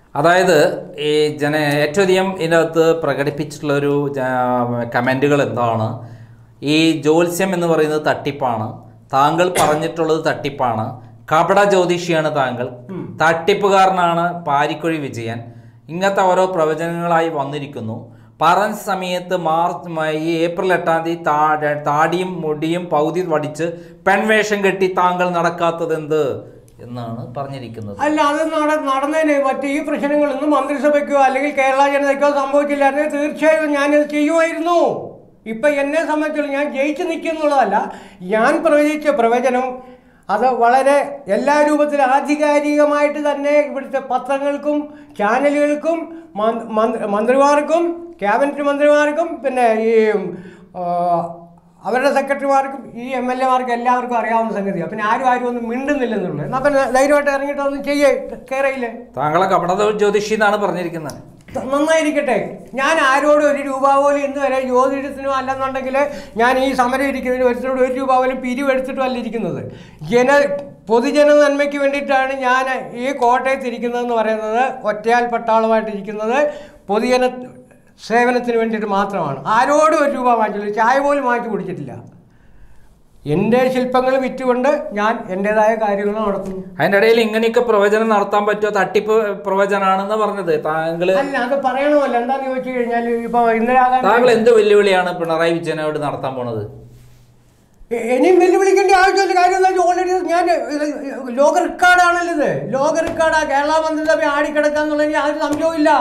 അതായത് ഈ ജന ഏറ്റവും അധികം ഇതിനകത്ത് പ്രകടിപ്പിച്ചിട്ടുള്ളൊരു കമൻറ്റുകൾ എന്താണ് ഈ ജ്യോത്സ്യം എന്ന് പറയുന്നത് തട്ടിപ്പാണ് താങ്കൾ പറഞ്ഞിട്ടുള്ളത് തട്ടിപ്പാണ് കപട ജ്യോതിഷിയാണ് താങ്കൾ തട്ടിപ്പുകാരനാണ് പാരിക്കുഴി വിജയൻ ഇങ്ങനത്തെ ഓരോ പ്രവചനങ്ങളായി വന്നിരിക്കുന്നു പറഞ്ഞ സമയത്ത് മാർച്ച് മ- ഈ ഏപ്രിൽ എട്ടാം തീയതി താ- താടിയും മുടിയും പകുതി വടിച്ച് പെൺവേഷം കെട്ടി താങ്കൾ നടക്കാത്തത് എന്ത് എന്നാണ് പറഞ്ഞിരിക്കുന്നത് അല്ല അത് നട നടന്നതിന് മറ്റ് ഈ പ്രശ്നങ്ങളൊന്നും മന്ത്രിസഭയ്ക്കോ അല്ലെങ്കിൽ കേരള ജനതയ്ക്കോ സംഭവിച്ചില്ലായിരുന്നു തീർച്ചയായും ഞാനിത് ചെയ്യുമായിരുന്നു ഇപ്പൊ എന്നെ സംബന്ധിച്ചുള്ള ഞാൻ ജയിച്ചു നിൽക്കുന്നുള്ളതല്ല ഞാൻ പ്രവചിച്ച പ്രവചനം അത് വളരെ എല്ലാ രൂപത്തിലും ആധികാരികമായിട്ട് തന്നെ ഇവിടുത്തെ പത്രങ്ങൾക്കും ചാനലുകൾക്കും മന്ത്രി- മന്ത്രി- മന്ത്രിമാർക്കും ക്യാബിനറ്റ് മന്ത്രിമാർക്കും പിന്നെ ഈ ആ, അവരുടെ സെക്രട്ടറിമാർക്കും ഈ എം എൽ എമാർക്കും എല്ലാവർക്കും അറിയാവുന്ന സംഗതിയാണ് പിന്നെ ആരും ആരും ഒന്നും മിണ്ടുന്നില്ലെന്നുള്ളത് എന്നാൽ പിന്നെ ധൈര്യമായിട്ട് ഇറങ്ങിയിട്ട് ഒന്നും ചെയ്യേ കേരയില്ലേ താങ്കളെ കപട ജ്യോതിഷി എന്നാണ് പറഞ്ഞിരിക്കുന്നത് നന്നായിരിക്കട്ടെ ഞാൻ ആരോടും ഒരു രൂപ പോലും ഇന്ന് വരെ ജ്യോതിഷത്തിനും അല്ലെന്നുണ്ടെങ്കിൽ ഞാൻ ഈ സമരം ഇരിക്കുന്നതിന് ഒരുത്തരോട് ഒരു രൂപ പോലും പിരിവെടുത്തിട്ടും അല്ല ഇരിക്കുന്നത് ജന പൊതുജന നന്മയ്ക്ക് വേണ്ടിയിട്ടാണ് ഞാൻ ഈ കോട്ടയത്ത് ഇരിക്കുന്നതെന്ന് പറയുന്നത് ഒറ്റയാൽ പട്ടാളമായിട്ട് ഇരിക്കുന്നത് പൊതുജന സേവനത്തിന് വേണ്ടിയിട്ട് മാത്രമാണ് ആരോടും ഒരു രൂപ വാങ്ങിച്ചില്ല ചായ പോലും വാങ്ങിച്ചു കുടിച്ചിട്ടില്ല എൻ്റെ ശില്പങ്ങൾ വിറ്റുകൊണ്ട് ഞാൻ എൻ്റെതായ കാര്യങ്ങൾ നടത്തുന്നു അതിന്റെ ഇടയിൽ ഇങ്ങനെയൊക്കെ പ്രവചനം നടത്താൻ പറ്റുമോ തട്ടിപ്പ് പ്രവചനാണെന്ന് പറഞ്ഞത് താങ്കള് അല്ല അത് പറയണമല്ലോ എന്താന്ന് ചോദിച്ചു കഴിഞ്ഞാൽ ഇപ്പൊ ഇന്ദിരാഗാന്ധി താങ്കൾ എന്ത് വെല്ലുവിളിയാണ് പിണറായി വിജയനോട് നടത്താൻ പോണത് എ- ഇനിയും വെല്ലുവിളിക്കേണ്ട ആവശ്യമില്ല കാര്യം എന്താ വെച്ചാൽ ഓൾറെഡി ഞാൻ ഇത് ലോക റെക്കോർഡാണല്ലോ ഇത് ലോക റെക്കോർഡാ കേരള മന്ത്രിസഭ ആടിക്കിടക്കാന്നുള്ളതിന് യാതൊരു സംശയവും ഇല്ല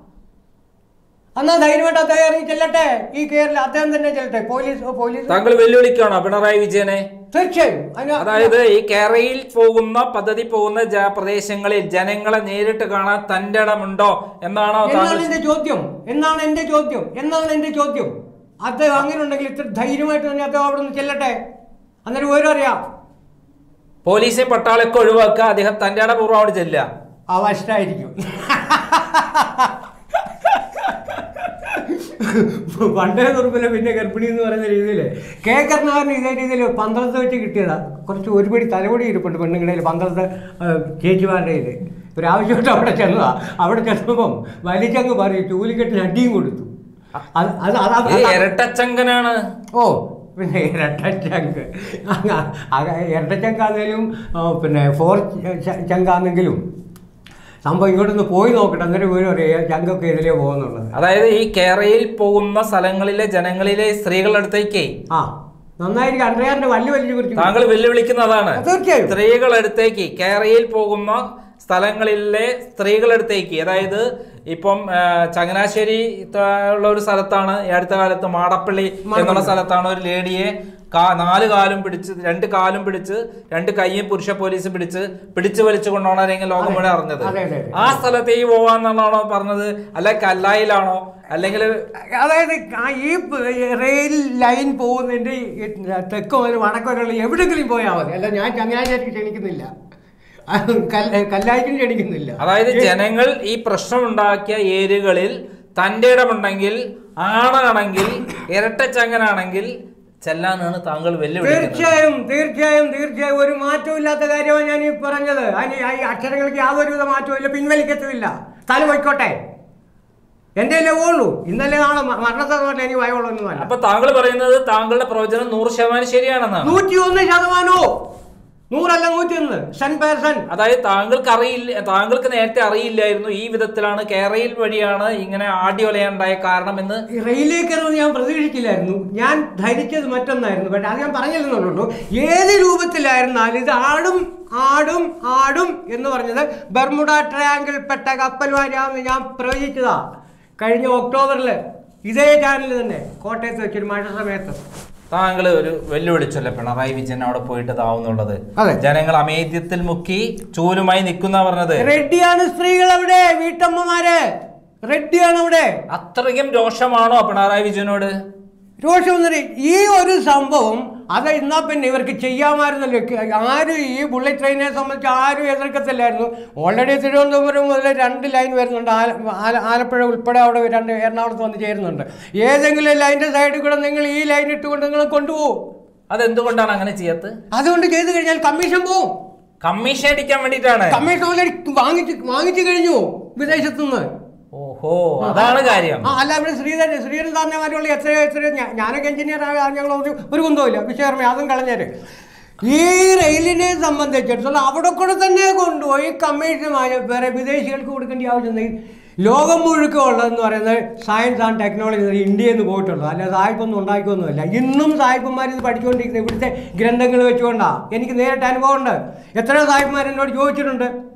എന്നാ ധൈര്യമായിട്ട് അദ്ദേഹം ഇറങ്ങി ചെല്ലട്ടെ ഈ കേരള അദ്ദേഹം തന്നെ ചെല്ലട്ടെ പോലീസ് പോലീസ് താങ്കൾ വെല്ലുവിളിക്കുകയാണോ പിണറായി വിജയനെ തീർച്ചയായും അതിന് അതായത് ഈ കേരളയിൽ പോകുന്ന പദ്ധതി പോകുന്ന ജ- പ്രദേശങ്ങളിൽ ജനങ്ങളെ നേരിട്ട് കാണാൻ തന്റെ ഇടമുണ്ടോ എന്നാണോ എന്നാണ് താങ്കൾ എന്റെ ചോദ്യം എന്നാണ് എന്റെ ചോദ്യം എന്നാണ് എന്റെ ചോദ്യം അദ്ദേഹം അങ്ങനെ ഉണ്ടെങ്കിൽ ഇത്ര ധൈര്യമായിട്ട് തന്നെ അദ്ദേഹം അവിടെ നിന്ന് ചെല്ലട്ടെ അന്നേരം ഓരോ അറിയാം പോലീസെ പട്ടാളൊക്കെ ഒഴിവാക്കുക അദ്ദേഹം തന്റെ ഇടപൂർവ്വം അവിടെ ചെല്ലുക അവസ്ഥായിരിക്കും പണ്ടേ തുറപ്പില്ല പിന്നെ ഗർഭിണി എന്ന് പറയുന്ന രീതിയിൽ കെ കരുണാകരന് ഇതേ രീതിയിൽ പന്ത്രണ്ട് വെച്ച് കിട്ടിയതാ കുറച്ച് ഒരുപടി തലമുടി ഇരിപ്പുണ്ട് പെണ്ണുങ്ങളുടെ പന്ത്രണ്ട് ചേച്ചിമാരുടെ കയ്യിൽ ഒരു ആവശ്യമായിട്ട് അവിടെ ചെന്നതാ അവിടെ ചെന്നപ്പം വലിച്ചങ്ങ് പറയും ചൂലിക്കെട്ടിന് അടിയും കൊടുത്തു അത് അത് അത് അത് ഇത് ഇരട്ടച്ചങ്കനാണ് ഓ പിന്നെ ഇരട്ടച്ചങ്ക് ഇരട്ടച്ചങ്കാന്നേലും പിന്നെ ഫോർ ച- ചങ്കാന്നെങ്കിലും സംഭവം ഇങ്ങോട്ടൊന്ന് പോയി നോക്കട്ടെ അന്നേരം വീട് പറയാ ചങ്കൊക്കെ ഇതിലേ പോകുന്നുള്ളത് അതായത് ഈ കേരളയിൽ പോകുന്ന സ്ഥലങ്ങളിലെ ജനങ്ങളിലെ സ്ത്രീകളുടെ അടുത്തേക്ക് ആ നന്നായിരിക്കും അണ്ടയാറിന്റെ വല്യ വലിയ കുറിച്ച് താങ്കൾ വെല്ലുവിളിക്കുന്നതാണ് തീർച്ചയായും സ്ത്രീകളടുത്തേക്ക് കേരളയിൽ പോകുന്ന സ്ഥലങ്ങളിലെ സ്ത്രീകളടുത്തേക്ക് അതായത് ഇപ്പം ആ, ചങ്ങനാശ്ശേരി ത- ഉള്ള ഒരു സ്ഥലത്താണ് ഈ അടുത്ത കാലത്ത് മാടപ്പള്ളി എന്നുള്ള സ്ഥലത്താണ് ഒരു ലേഡിയെ കാ നാല് കാലും പിടിച്ച് രണ്ട് കാലും പിടിച്ച് രണ്ട് കൈയും പുരുഷ പോലീസ് പിടിച്ച് പിടിച്ചു വലിച്ചു കൊണ്ടാണ് ലോകം മുഴുവൻ അറിഞ്ഞത് അതെ, അതെ, അതെ. ആ സ്ഥലത്തേക്ക് പോവാന്നാണോ പറഞ്ഞത് അല്ല കല്ലായിലാണോ അല്ലെങ്കിൽ അതായത് ആ ഈ പ- റെയിൽ ലൈൻ പോകുന്നതിന്റെ ഈ തെക്ക് മുതൽ വടക്ക് വരെയുള്ള എവിടെങ്കിലും പോയാൽ മതി അല്ല ഞാൻ ചങ്ങനാശ്ശേരിക്ക് ക്ഷണിക്കുന്നില്ല കല്ല കല്ലായിക്കും ക്ഷണിക്കുന്നില്ല അതായത് ജനങ്ങൾ ഈ പ്രശ്നം ഉണ്ടാക്കിയ ഏരിയകളിൽ തൻ്റെ ഇടമുണ്ടെങ്കിൽ ആണാണെങ്കിൽ ഇരട്ടച്ചങ്ങനാണെങ്കിൽ ചെല്ലാനാണ് താങ്കൾ വെല്ലുവിളിക്കുന്നത് തീർച്ചയായും തീർച്ചയായും തീർച്ചയായും ഒരു മാറ്റവും ഇല്ലാത്ത കാര്യമാണ് ഞാൻ ഈ പറഞ്ഞത് അതിന് ഈ അക്ഷരങ്ങൾക്ക് യാതൊരുവിധ മാറ്റവും ഇല്ല പിൻവലിക്കത്തുമില്ല സ്ഥലം വയ്ക്കോട്ടെ എൻ്റെ അല്ലേ ഉള്ളൂ ഇന്നലെ നാളെ മ- മരണത്തെ പോലെ എനിക്ക് ഭയമുള്ളൊന്നുമല്ല അപ്പൊ താങ്കൾ പറയുന്നത് താങ്കളുടെ പ്രവചനം നൂറ് ശതമാനം ശരിയാണെന്നാണ് നൂറ്റി ഒന്ന് ശതമാനോ നൂറല്ല നൂറ്റി ഒന്ന് സെൻ പേഴ്സൺ അതായത് താങ്കൾക്ക് അറിയില്ല താങ്കൾക്ക് നേരത്തെ അറിയില്ലായിരുന്നു ഈ വിധത്തിലാണ് കേരളയിൽ വഴിയാണ് ഇങ്ങനെ ആടിയൊലയുണ്ടായ കാരണം എന്ന് ഈ റെയിലിലേക്ക് കയറുമെന്ന് ഞാൻ പ്രതീക്ഷിച്ചില്ലായിരുന്നു ഞാൻ ധരിച്ചത് മറ്റൊന്നായിരുന്നു പക്ഷെ അത് ഞാൻ പറഞ്ഞില്ലെന്നുള്ളൂ ഏത് രൂപത്തിലായിരുന്നാലും ഇത് ആടും ആടും ആടും എന്ന് പറഞ്ഞത് ബർമുഡ ട്രയാങ്കിൾ പെട്ട കപ്പൽമാരാണെന്ന് ഞാൻ പ്രവചിച്ചതാ കഴിഞ്ഞ ഒക്ടോബറിൽ ഇതേ ചാനൽ തന്നെ കോട്ടയത്ത് വെച്ചൊരു മഴ സമയത്ത് താങ്കൾ ഒരു വെല്ലുവിളിച്ചല്ലേ പിണറായി വിജയൻ അവിടെ പോയിട്ട് ഇതാവുന്നുള്ളത് അതെ. ജനങ്ങൾ അമേദ്യത്തിൽ മുക്കി ചൂലുമായി നിൽക്കുന്ന പറഞ്ഞത് റെഡിയാണ് സ്ത്രീകൾ അവിടെ വീട്ടമ്മമാര് റെഡിയാണ് അവിടെ അത്രയ്ക്കും രോഷമാണോ പിണറായി വിജയനോട് രോഷം എന്ന് പറയും, ഈ ഒരു സംഭവം അത് എന്നാ പിന്നെ ഇവർക്ക് ചെയ്യാമായിരുന്നല്ലോ ആരും ഈ ബുള്ളറ്റ് ട്രെയിനെ സംബന്ധിച്ച് ആരും എതിർക്കത്തില്ലായിരുന്നു ഓൾറെഡി തിരുവനന്തപുരം മുതൽ രണ്ട് ലൈൻ വരുന്നുണ്ട് ആല- ആല- ആലപ്പുഴ ഉൾപ്പെടെ അവിടെ രണ്ട് എറണാകുളത്ത് വന്ന് ചേരുന്നുണ്ട് ഏതെങ്കിലും ലൈനിന്റെ സൈഡിൽ കൂടെ നിങ്ങൾ ഈ ലൈൻ ഇട്ടുകൊണ്ട് നിങ്ങൾ കൊണ്ടുപോകും അതെന്തുകൊണ്ടാണ് അങ്ങനെ ചെയ്യാത്തത് അതുകൊണ്ട് ചെയ്തു കഴിഞ്ഞാൽ കമ്മീഷൻ പോവും കമ്മീഷൻ അടിക്കാൻ വേണ്ടിയിട്ടാണ് കമ്മീഷൻ ഓൾറെഡി വാങ്ങിച്ച് വാങ്ങിച്ചു കഴിഞ്ഞു വിദേശത്തുനിന്ന് ഓഹോ അതാണ് കാര്യം ആ അല്ല ഇവിടെ ശ്രീധരൻ ശ്രീധരൻ സാറിനെമാരുള്ള എത്രയോ എത്രയോ ഞാ- ഞാനൊക്കെ എഞ്ചിനീയർ ഞങ്ങൾ ഒരു ഒരു കുന്തമില്ല വിഷയർമ്മ അതും കളഞ്ഞേര് ഈ റെയിലിനെ സംബന്ധിച്ചിടത്തോളം അവിടെ കൂടെ തന്നെ കൊണ്ടുപോയി കമ്മീഷനുമായ വേറെ വിദേശികൾക്ക് കൊടുക്കേണ്ട ആവശ്യം ലോകം മുഴുക്കം ഉള്ളതെന്ന് പറയുന്നത് സയൻസ് ആൻഡ് ടെക്നോളജി ഇന്ത്യയിൽ നിന്ന് പോയിട്ടുള്ളത് അല്ല സായിപ്പൊന്നും ഉണ്ടാക്കിയൊന്നുമില്ല ഇന്നും സായിപ്പന്മാർ ഇത് പഠിച്ചുകൊണ്ടിരിക്കുന്നത് ഇവിടുത്തെ ഗ്രന്ഥങ്ങൾ വെച്ചുകൊണ്ടാണ് എനിക്ക് നേരിട്ട് അനുഭവമുണ്ട് എത്രയോ സായിപ്പന്മാർ എന്നോട് ചോദിച്ചിട്ടുണ്ട്